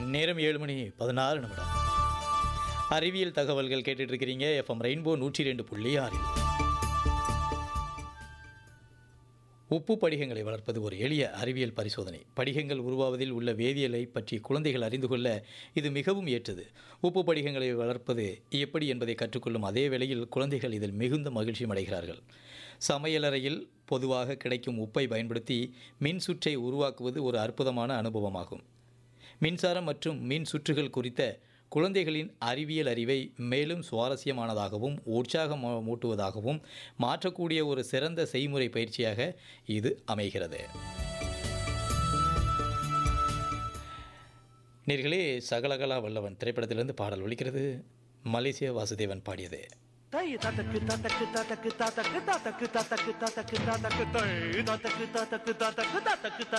நேரம் ஏழு மணி பதினாறு நிமிடம் அறிவியல் தகவல்கள் கேட்டுட்டு இருக்கிறீங்க எஃப்எம் ரெயின்போ நூற்றி ரெண்டு புள்ளி ஆறில் உப்பு படிகங்களை வளர்ப்பது ஒரு எளிய அறிவியல் பரிசோதனை படிகங்கள் உருவாவதில் உள்ள வேதியியலை பற்றி குழந்தைகள் அறிந்து கொள்ள இது மிகவும் ஏற்றது உப்பு படிகங்களை வளர்ப்பது எப்படி என்பதை கற்றுக்கொள்ளும் அதே வேளையில் குழந்தைகள் இதில் மிகுந்த மகிழ்ச்சியும் அடைகிறார்கள் சமையலறையில் பொதுவாக கிடைக்கும் உப்பை பயன்படுத்தி மின் சுற்றை உருவாக்குவது ஒரு அற்புதமான அனுபவமாகும் மின்சாரம் மற்றும் மின் சுற்றுகள் குறித்த குழந்தைகளின் அறிவியல் அறிவை மேலும் சுவாரஸ்யமானதாகவும் உற்சாகமூட்டுவதாகவும் மாற்றக்கூடிய ஒரு சிறந்த செய்முறை பயிற்சியாக இது அமைகிறது நேர்களே சகலகலா வல்லவன் திரைப்படத்திலிருந்து பாடல் ஒலிக்கிறது மலேசிய வாசுதேவன் பாடியது தை ததக்கு ததக்கு ததக்கு ததக்கு ததக்கு ததக்கு ததக்கு ததக்கு தை ததக்கு ததக்கு ததக்கு ததக்கு ததக்கு